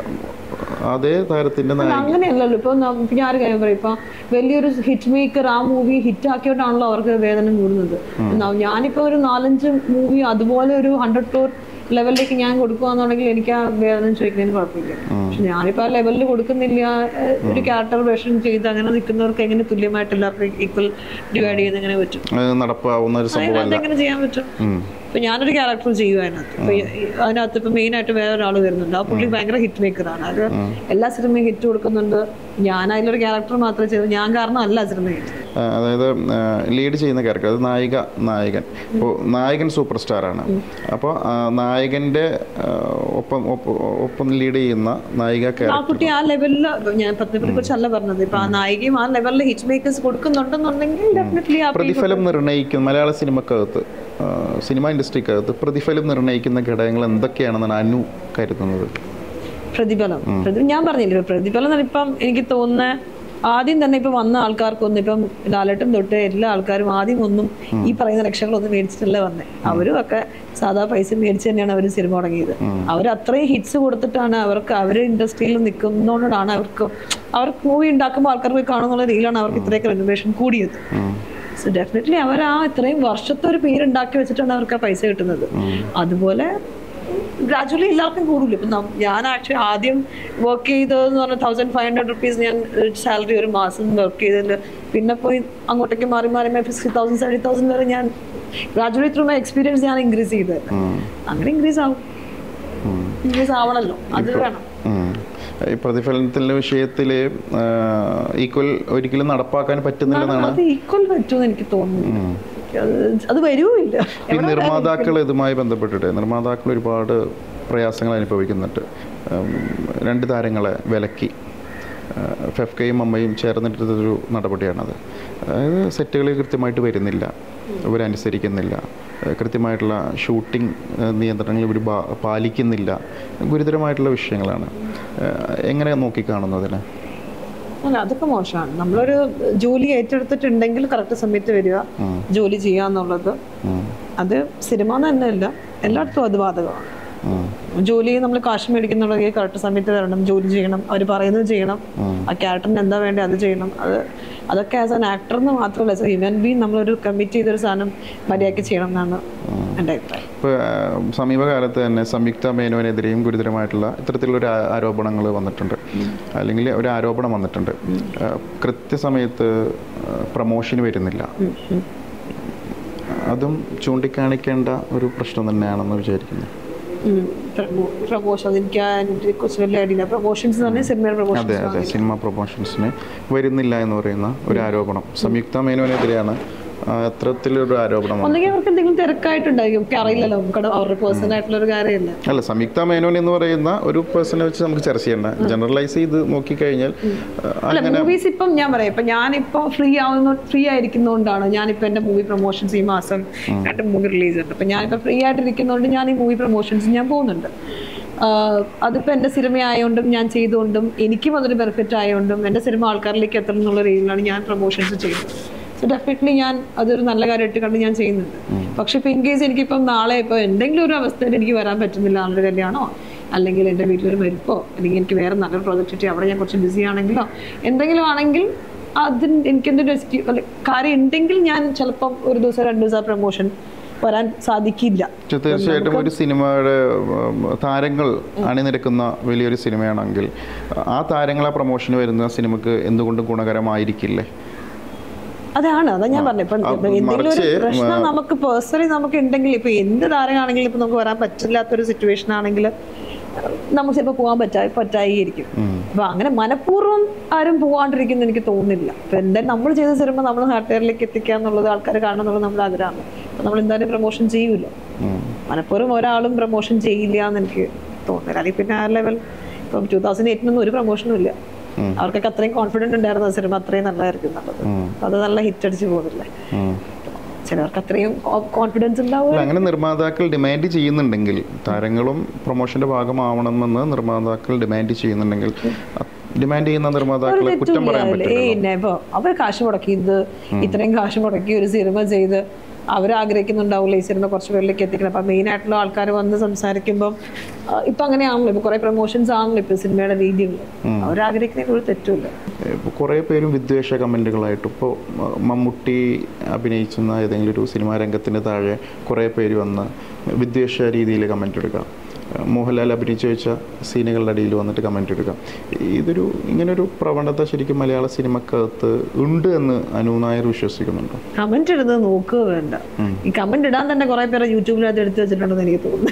അതേ താരത്തിൻ്റെ അല്ല, അങ്ങനെയല്ലല്ലോ ഇപ്പൊ ന- ഇപ്പൊ ഞാൻ ഒരു കാര്യം പറയും ഇപ്പൊ വലിയൊരു ഹിറ്റ് മേക്കർ ആ മൂവി ഹിറ്റ് ആക്കിയോണ്ടാണല്ലോ അവർക്ക് വേതനം കൂടുന്നത് ന- ഞാനിപ്പോ ഒരു നാലഞ്ച് മൂവി അതുപോലെ ഒരു ഹൺഡ്രഡ് ക്രോർ ലെവലിലേക്ക് ഞാൻ കൊടുക്കുകയാണെന്നുണ്ടെങ്കിൽ എനിക്ക് ആ വേതനം ചോദിക്കുന്നതിന് കുഴപ്പമില്ല പക്ഷെ ഞാനിപ്പോ ആ ലെവലിൽ കൊടുക്കുന്നില്ല ഏഹ്, ഒരു ക്യാരക്ടർ വേഷം ചെയ്ത് അങ്ങനെ നിൽക്കുന്നവർക്ക് എങ്ങനെ തുല്യമായിട്ട് എല്ലാവർക്കും ഈക്വൽ ഡിവൈഡ് ചെയ്യുന്ന എങ്ങനെ പറ്റും നടപ്പാവുന്ന ഒരു സംഭവമല്ല അതെങ്ങനെ ചെയ്യാൻ പറ്റും ഉം. ഇപ്പൊ ഞാനൊരു ക്യാരക്ടർ ചെയ്യുക അതിനകത്ത് ഇപ്പൊ ഈ- ഈ- അതിനകത്ത് ഇപ്പൊ മെയിൻ ആയിട്ട് വേറെ ഒരാൾ വരുന്നുണ്ട് ആ പുള്ളി ഭയങ്കര ഹിറ്റ് മേക്കറാണ് അത് എല്ലാ സിനിമയും ഹിറ്റ് കൊടുക്കുന്നുണ്ട് ഞാൻ അതിലൊരു ക്യാരക്ടർ മാത്രമേ ചെയ്തു ഞാൻ കാരണം അല്ല സിനിമ ഹിറ്റ് ആ, അതായത് ലീഡ് ചെയ്യുന്ന ക്യാരക്ടർ അത് നായിക നായകൻ ഇപ്പോൾ നായകൻ സൂപ്പർ സ്റ്റാറാണ് അപ്പോൾ നായകൻ്റെ ആ, ഒപ്പം ഒപ്പം ഒപ്പം ലീഡ് ചെയ്യുന്ന നായിക ആ ക്യാരക്ടർ കുട്ടി ആ ലെവലിൽ ഞാൻ പത്നിപതിയെ കുറിച്ചല്ല പറഞ്ഞത് ഇപ്പൊ ആ നായികയും ആ ലെവലിൽ ഹിറ്റ് മേക്കേഴ്സ് കൊടുക്കുന്നുണ്ടെന്നുണ്ടെങ്കിൽ ഡെഫിനറ്റ്ലി ആ പ്രതിഫലം നിർണ്ണയിക്കുന്ന മലയാള സിനിമക്കകത്ത് ആ, സിനിമ ഇൻഡസ്ട്രിക്കകത്ത് പ്രതിഫലം നിർണ്ണയിക്കുന്ന ഘടകങ്ങൾ എന്തൊക്കെയാണെന്നാണ് അനു കരുതുന്നത് പ്രതിഫലം പ്രതി ഞാൻ പറഞ്ഞില്ലേ പ്രതിഫലം എന്ന് ഇപ്പം എനിക്ക് തോന്നുന്ന ആദ്യം തന്നെ ഇപ്പൊ വന്ന ആൾക്കാർക്കൊന്നും ഇപ്പം ലാലട്ടം തൊട്ട് എല്ലാ ആൾക്കാരും ആദ്യം ഒന്നും ഈ പറയുന്ന ലക്ഷങ്ങളൊന്നും മേടിച്ചിട്ടല്ല വന്നേ അവരും ഒക്കെ സാധാ പൈസ മേടിച്ച് തന്നെയാണ് അവർ സിനിമ തുടങ്ങിയത് അവർ അത്രയും ഹിറ്റ്സ് കൊടുത്തിട്ടാണ് അവർക്ക് അവർ ഇൻഡസ്ട്രിയിൽ നിൽക്കുന്നതുകൊണ്ടാണ് അവർക്ക് അവർക്ക് മൂവി ഉണ്ടാക്കുമ്പോൾ ആൾക്കാർ പോയി കാണുന്നുള്ള രീതിയിലാണ് അവർക്ക് ഇത്രയൊക്കെ റെനോവേഷൻ കൂടിയത് സോ ഡെഫിനറ്റ്ലി അവർ ആ ഇത്രയും വർഷത്തെ ഒരു പേരുണ്ടാക്കി വെച്ചിട്ടാണ് അവർക്ക് ആ പൈസ കിട്ടുന്നത് അതുപോലെ ഗ്രാജുവലി എല്ലാവർക്കും കൂടില്ല ഇപ്പം നം- ഞാൻ ആക്ച്വലി ആദ്യം വർക്ക് ചെയ്തതെന്ന് പറഞ്ഞാൽ തൗസൻഡ് ഫൈവ് ഹൺഡ്രഡ് റുപ്പീസ് ഞാൻ സാലറി ഒരു മാസം വർക്ക് ചെയ്തതിൽ പിന്നെ പോയി അങ്ങോട്ടേക്ക് മാറി മാറി ഫിഫ്റ്റി തൗസൻഡ് സെവൻറ്റി തൗസൻഡ് വരെ ഞാൻ ഗ്രാജുവലി ത്രൂ മൈ എക്സ്പീരിയൻസ് ഞാൻ ഇൻക്രീസ് ചെയ്തത് അങ്ങനെ ഇൻക്രീസ് ആവും ഇൻക്രീസ് ആവണല്ലോ അത് വേണം ഉം. ഈ പ്രതിഫലനത്തിൻ്റെ വിഷയത്തിൽ ഈക്വൽ ഒരിക്കലും നടപ്പാക്കാൻ പറ്റുന്നില്ലെന്നാണ് അത് ഈക്വൽ പറ്റുമെന്ന് എനിക്ക് തോന്നുന്നു അത് അത് വരുമില്ല ഈ നിർമ്മാതാക്കൾ ഇതുമായി ബന്ധപ്പെട്ടിട്ട് നിർമ്മാതാക്കൾ ഒരുപാട് പ്രയാസങ്ങൾ അനുഭവിക്കുന്നുണ്ട് ഉം, രണ്ട് താരങ്ങളെ വിലക്കി ഫെഫ്കയും അമ്മയും ചേർന്നിട്ടൊരു നടപടിയാണത് അതായത് സെറ്റുകളിൽ കൃത്യമായിട്ട് വരുന്നില്ല ഇവരനുസരിക്കുന്നില്ല ഏഹ് കൃത്യമായിട്ടുള്ള ഷൂട്ടിംഗ് നിയന്ത്രണങ്ങൾ ഇവർ പാലിക്കുന്നില്ല ഗുരുതരമായിട്ടുള്ള വിഷയങ്ങളാണ് ഏഹ് എങ്ങനെ നോക്കിക്കാണുന്നതിന് അല്ല അതൊക്കെ മോശമാണ് നമ്മളൊരു ജോലി ഏറ്റെടുത്തിട്ടുണ്ടെങ്കിൽ കറക്റ്റ് സമയത്ത് വരിക ജോലി ചെയ്യുക എന്നുള്ളത് ഉം. അത് സിനിമ തന്നെയല്ല എല്ലായിടത്തും അത് ബാധകമാണ് ഉം. ജോലി നമ്മൾ കാശ് മേടിക്കുന്നുണ്ടെങ്കിൽ കറക്റ്റ് സമയത്ത് വരണം ജോലി ചെയ്യണം അവർ പറയുന്നത് ചെയ്യണം ആ ക്യാരക്ടറിന് എന്താ വേണ്ടത് അത് ചെയ്യണം അത് അതൊക്കെ ആസ് ആൻ ആക്ടർ എന്ന് മാത്രമല്ല ആസ് ഹ്യൂമൻ ബീങ് നമ്മളൊരു കമ്മിറ്റ് ചെയ്തൊരു സാധനം മര്യാദയ്ക്ക് ചെയ്യണം എന്നാണ് എൻ്റെ അഭിപ്രായം ഇപ്പോൾ സമീപകാലത്ത് തന്നെ സംയുക്ത മേനോനെതിരെയും ഗുരുതരമായിട്ടുള്ള ഇത്തരത്തിലുള്ള ഒരു ആരോപണങ്ങൾ വന്നിട്ടുണ്ട് അല്ലെങ്കിൽ ഒരു ആരോപണം വന്നിട്ടുണ്ട് ആ, കൃത്യസമയത്ത് പ്രമോഷൻ വരുന്നില്ല അതും ചൂണ്ടിക്കാണിക്കേണ്ട ഒരു പ്രശ്നം തന്നെയാണെന്ന് വിചാരിക്കുന്നു പ്രമോഷൻ എനിക്ക് അതിനെ കുറിച്ച് വലിയ ഐഡിയ പ്രമോഷൻസ് എന്ന് പറഞ്ഞാൽ സിനിമയുടെ അതെ പ്രമോഷൻസ് അതെ സിനിമ പ്രൊമോഷൻസിന് വരുന്നില്ല എന്ന് പറയുന്ന ഒരു ആരോപണം സംയുക്ത മേനോനെതിരെയാണ് ആ, അത്തരത്തിലൊരു ആരോപണം വന്നത്. ഒന്നെങ്കിൽ അവർക്ക് എന്തെങ്കിലും തിരക്കായിട്ടുണ്ടായിരിക്കും നമുക്ക് അറിയില്ലല്ലോ നമുക്ക് അവരുടെ പേഴ്സണൽ ആയിട്ടുള്ള ഒരു കാര്യമല്ല അല്ല സംയുക്ത മേനോൻ എന്ന് പറയുന്ന ഒരു പേഴ്സണെ വെച്ച് നമുക്ക് ചർച്ച ചെയ്യണ്ട ജനറലൈസ് ചെയ്ത് നോക്കിക്കഴിഞ്ഞാൽ ആ, അല്ല അങ്ങനെ മൂവീസ് ഇപ്പം ഞാൻ പറയാം ഇപ്പൊ ഞാനിപ്പോ ഫ്രീ ആവുന്ന ഫ്രീ ആയിരിക്കുന്നതുകൊണ്ടാണ് ഞാനിപ്പോ എന്റെ മൂവി പ്രൊമോഷൻസ് ഈ മാസം രണ്ട് മൂവി റിലീസ് ഉണ്ട് അപ്പൊ ഞാനിപ്പോ ഫ്രീ ആയിട്ടിരിക്കുന്നതുകൊണ്ട് ഞാൻ ഈ മൂവി പ്രൊമോഷൻസ് ഞാൻ പോകുന്നുണ്ട് ആഹ് അതിപ്പോ എന്റെ സിനിമ ആയതുകൊണ്ടും ഞാൻ ചെയ്തുകൊണ്ടും എനിക്കും അതൊരു ബെനിഫിറ്റ് ആയതുകൊണ്ടും എന്റെ സിനിമ ആൾക്കാരിലേക്ക് എത്തണം എന്നുള്ള രീതിയിലാണ് ഞാൻ പ്രൊമോഷൻസ് ചെയ്യുന്നത് സോ ഡെഫിനറ്റ്ലി ഞാൻ അതൊരു നല്ല കാര്യമായിട്ട് കണ്ട് ഞാൻ ചെയ്യുന്നുണ്ട് പക്ഷെ ഇപ്പൊ ഇൻ കേസ് എനിക്കിപ്പം നാളെ ഇപ്പൊ എന്തെങ്കിലും ഒരു അവസ്ഥയിൽ എനിക്ക് വരാൻ പറ്റുന്നില്ല ആളുടെ കല്യാണോ അല്ലെങ്കിൽ എൻ്റെ വീട്ടിലൊരു മരിപ്പോ അല്ലെങ്കിൽ എനിക്ക് വേറെ നല്ലൊരു പ്രോജക്റ്റ് കിട്ടി അവിടെ ഞാൻ കുറച്ച് ബിസി ആണെങ്കിലോ എന്തെങ്കിലും ആണെങ്കിൽ അതിന് എനിക്കെന്തൊരു എക്സ്ക്യൂ അല്ലെ കാര്യം ഉണ്ടെങ്കിൽ ഞാൻ ചിലപ്പം ഒരു ദിവസം രണ്ട് ദിവസം പ്രൊമോഷൻ വരാൻ സാധിക്കില്ല പക്ഷെ തീർച്ചയായിട്ടും ഒരു സിനിമയുടെ ഉം, താരങ്ങൾ അണിനിരക്കുന്ന വലിയൊരു സിനിമയാണെങ്കിൽ ആ താരങ്ങൾ ആ പ്രൊമോഷന് വരുന്ന സിനിമക്ക് എന്തുകൊണ്ടും ഗുണകരമായിരിക്കില്ലേ അതാണ് അതാ ഞാൻ പറഞ്ഞത് ഇപ്പൊ ആ, ഇപ്പൊ എന്തെങ്കിലും ഒരു മറിച്ച് പ്രശ്നം ആ, നമുക്ക് പേഴ്സണലി നമുക്ക് ഉണ്ടെങ്കിൽ ഇപ്പൊ എന്ത് താരമാണെങ്കിലും ഇപ്പൊ നമുക്ക് വരാൻ പറ്റില്ലാത്തൊരു സിറ്റുവേഷൻ ആണെങ്കിൽ നമുക്ക് ചിലപ്പോൾ പോകാൻ പറ്റാ പറ്റായിരിക്കും അപ്പൊ അങ്ങനെ മനഃപൂർവ്വം ആരും പോവാണ്ടിരിക്കുന്നു എനിക്ക് തോന്നുന്നില്ല അപ്പൊ എന്തായാലും നമ്മൾ ചെയ്ത സിനിമ നമ്മൾ നാട്ടുകാരിലേക്ക് എത്തിക്കുക എന്നുള്ളത് ആൾക്കാർ കാണണം എന്നുള്ളത് നമ്മുടെ ആഗ്രഹമാണ് അപ്പൊ നമ്മൾ എന്തായാലും പ്രൊമോഷൻ ചെയ്യൂല ഉം. മനഃപൂർവ്വം ഒരാളും പ്രൊമോഷൻ ചെയ്യില്ല എന്ന് എനിക്ക് തോന്നുന്നില്ല അല്ലെങ്കിൽ പിന്നെ ആ ലെവൽ ഇപ്പം ടൂ തൗസൻഡ് എയ്റ്റിനൊന്നും ഒരു പ്രൊമോഷനും ഇല്ല ഉം. അവർക്കൊക്കെ അത്രയും കോൺഫിഡൻറ്റ് ഉണ്ടായിരുന്നു ആ സിനിമ അത്രയും നല്ലതായിരിക്കും എന്നുള്ളത് ഉം. അപ്പൊ അത് നല്ല ഹിറ്റ് അടിച്ച് പോകുന്നില്ലേ ഉം. ചിലർക്ക് അത്രയും കോൺഫിഡൻസ് ഉണ്ടാവും അല്ല, അങ്ങനെ നിർമ്മാതാക്കൾ ഡിമാൻഡ് ചെയ്യുന്നുണ്ടെങ്കിൽ താരങ്ങളും പ്രൊമോഷന്റെ ഭാഗമാവണമെന്ന് നിർമ്മാതാക്കൾ ഡിമാൻഡ് ചെയ്യുന്നുണ്ടെങ്കിൽ ഡിമാൻഡ് ചെയ്യുന്ന നിർമ്മാതാക്കളെ കുറ്റം പറയാൻ പറ്റില്ല ഏയ് നെവർ അവർ കാശ് മുടക്കി ഇത് ഇത്രയും കാശ് മുടക്കി ഒരു സിനിമ ചെയ്ത് അവർ ആഗ്രഹിക്കുന്നുണ്ടാവില്ല ഈ സിനിമ കുറച്ച് പേരിലേക്ക് എത്തിക്കണം അപ്പൊ മെയിൻ ആയിട്ടുള്ള ആൾക്കാർ വന്ന് സംസാരിക്കുമ്പോൾ ഇപ്പൊ അങ്ങനെയാണല്ലോ ഇപ്പൊ കുറെ പ്രൊമോഷൻസ് ആണല്ലോ ഇപ്പൊ സിനിമയുടെ രീതികൾ അവർ ആഗ്രഹിക്കുന്നതിന് ഒരു തെറ്റുമില്ല ഇപ്പോൾ കുറേ പേരും വിദ്വേഷ കമൻറ്റുകളായിട്ട് ഇപ്പോൾ മമ്മൂട്ടി അഭിനയിക്കുന്ന ഏതെങ്കിലും ഒരു സിനിമാ രംഗത്തിന് താഴെ കുറേ പേര് വന്ന് വിദ്വേഷ രീതിയിൽ കമൻ്റ് എടുക്കാം മോഹൻലാൽ അഭിനയിച്ചു വെച്ച സീനുകളുടെ അടിയിൽ വന്നിട്ട് കമൻ്റ് എടുക്കാം ഇതൊരു ഇങ്ങനൊരു പ്രവണത ശരിക്കും മലയാള സിനിമക്കകത്ത് ഉണ്ട് എന്ന് അനു നായർ വിശ്വസിക്കുന്നുണ്ടോ കമന്റ് ഇടുന്നത് നോക്കുക വേണ്ട ഈ കമന്റ് ഇടാൻ തന്നെ കുറെ പേരെ യൂട്യൂബിനകത്ത് എടുത്ത് വെച്ചിട്ടുണ്ടെന്ന് എനിക്ക് തോന്നുന്നു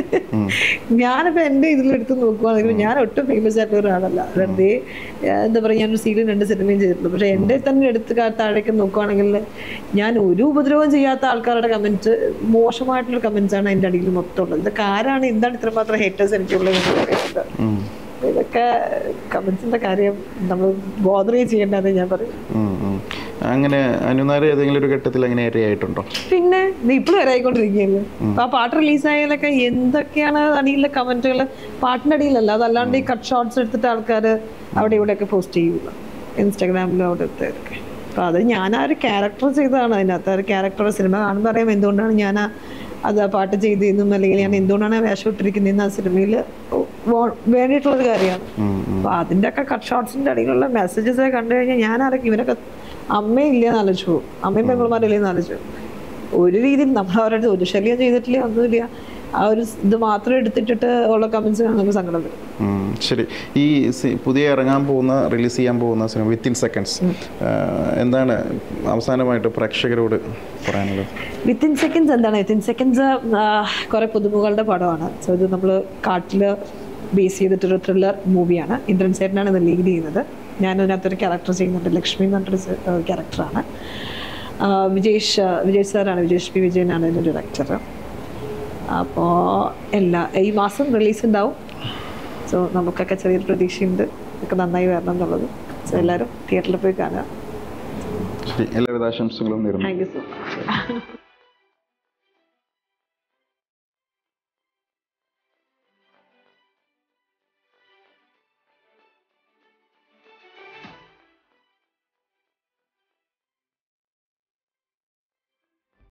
ഞാനിപ്പോ എന്റെ ഇതിലെടുത്ത് നോക്കുവാണെങ്കിൽ ഞാൻ ഒട്ടും ഫേമസ് ആയിട്ടുള്ള ഒരാളല്ല വെറുതെ ഏഹ്, എന്താ പറയുക ഞാനൊരു സീരിയൽ രണ്ട് സിനിമയും ചെയ്തിട്ടുള്ളൂ പക്ഷെ എന്റെ തന്നെ എടുത്ത് കാ- താഴേക്ക് നോക്കുവാണെങ്കിൽ ഞാൻ ഒരു ഉപദ്രവം ചെയ്യാത്ത ആൾക്കാരുടെ കമന്റ് മോശമായിട്ടുള്ള കമന്റ്സ് ആണ് അതിന്റെ അടിയിൽ മൊത്തം ഉള്ളത് ഇതൊക്കെ ആരാണ് എന്താണ് ഇത്രമാത്രം ഹേറ്റേഴ്സ് എനിക്കുള്ളത് എന്ന് അറിയുന്നത് ഉം. അപ്പൊ ഇതൊക്കെ കമന്റ്സിന്റെ കാര്യം നമ്മൾ ബോധറേ ചെയ്യേണ്ടതെന്ന് ഞാൻ പറയും ഉം, ഉം. അങ്ങനെ അനുനായർ ഏതെങ്കിലും ഒരു ഘട്ടത്തിൽ അങ്ങനെ ഇരയായിട്ടുണ്ടോ പിന്നെ ഇത് ഇപ്പോഴും വരായിക്കൊണ്ടിരിക്കുകയല്ലേ അപ്പൊ ആ പാട്ട് റിലീസായാലൊക്കെ എന്തൊക്കെയാണ് അടിയിലെ കമന്റുകൾ പാട്ടിന്റെ അടിയിലല്ല അതല്ലാണ്ട് ഈ കട്ട് ഷോർട്സ് എടുത്തിട്ട് ആൾക്കാർ അവിടെ ഇവിടെയൊക്കെ പോസ്റ്റ് ചെയ്യൂല ഇൻസ്റ്റാഗ്രാമിലും അവിടെ ഒക്കെ അപ്പൊ അത് ഞാൻ ആ ഒരു ക്യാരക്ടർ ചെയ്തതാണ് അതിനകത്ത് ആ ഒരു ക്യാരക്ടർ സിനിമ കാണുമ്പോൾ അറിയാം എന്തുകൊണ്ടാണ് ഞാൻ ആ അത് ആ പാട്ട് ചെയ്തതെന്നും അല്ലെങ്കിൽ ഞാൻ എന്തുകൊണ്ടാണ് ആ വേഷം ഇട്ടിരിക്കുന്നതെന്ന് ആ സിനിമയിൽ വേണ്ടിയിട്ടുള്ളൊരു കാര്യമാണ് ഉം, ഉം. അപ്പൊ അതിന്റെ ഒക്കെ കട്ട് ഷോട്ട്സിന്റെ അടിയിലുള്ള മെസ്സേജസ് ഒക്കെ കണ്ടു കഴിഞ്ഞാൽ ഞാൻ ആരൊക്കെ ഇവരൊക്കെ അമ്മയില്ലെന്ന് ആലോചിച്ചു പോകും അമ്മയും പെങ്ങളുമാരില്ലേന്ന് ആലോചിച്ചു പോകും. ഒരു രീതിയിൽ നമ്മൾ അവരുടെ ഒരു ശല്യം ചെയ്തിട്ടില്ല ഒന്നുമില്ല ആ ഒരു ഇത് മാത്രം എടുത്തിട്ടിട്ട് ഉള്ള കമന്റ്സ് കാണുമ്പോൾ സങ്കടം വരും ഉം, ശരി ഈ സി- പുതിയ ഇറങ്ങാൻ പോകുന്ന റിലീസ് ചെയ്യാൻ പോകുന്ന സിനിമ വിത്തിൻ സെക്കൻഡ്സ് എന്താണ് അവസാനമായിട്ട് പ്രേക്ഷകരോട് പറയാനുള്ളത് വിത്തിൻ സെക്കൻഡ്സ് എന്താണ് വിത്തിൻ സെക്കൻഡ്സ് കുറെ പുതുമുകളുടെ പടമാണ് സോ ഇത് നമ്മൾ കാട്ടിൽ ബേസ് ചെയ്തിട്ടൊരു ത്രില്ലർ മൂവിയാണ് ഇന്ദ്രൻ സേട്ടനാണ് ഇത് ലീഡ് ചെയ്യുന്നത് ഞാൻ അതിനകത്തൊരു ക്യാരക്ടർ ചെയ്യുന്നുണ്ട് ലക്ഷ്മി എന്ന് പറഞ്ഞൊരു ക്യാരക്ടറാണ് വിജേഷ് ആ, വിജയ് സാറാണ് വിജേഷ് പി വിജയനാണ് ഇതിൻ്റെ ഡയറക്ടർ അപ്പോൾ എല്ലാ ഈ മാസം റിലീസ് ഉണ്ടാവും സോ നമുക്കൊക്കെ ചെറിയൊരു പ്രതീക്ഷയുണ്ട് ഇതൊക്കെ നന്നായി വരണം എന്നുള്ളത് സോ എല്ലാവരും തിയേറ്ററിൽ പോയി കാണുക ശരി എല്ലാവിധ ആശംസകളും നേരുന്നു താങ്ക് യു സോ മച്ച്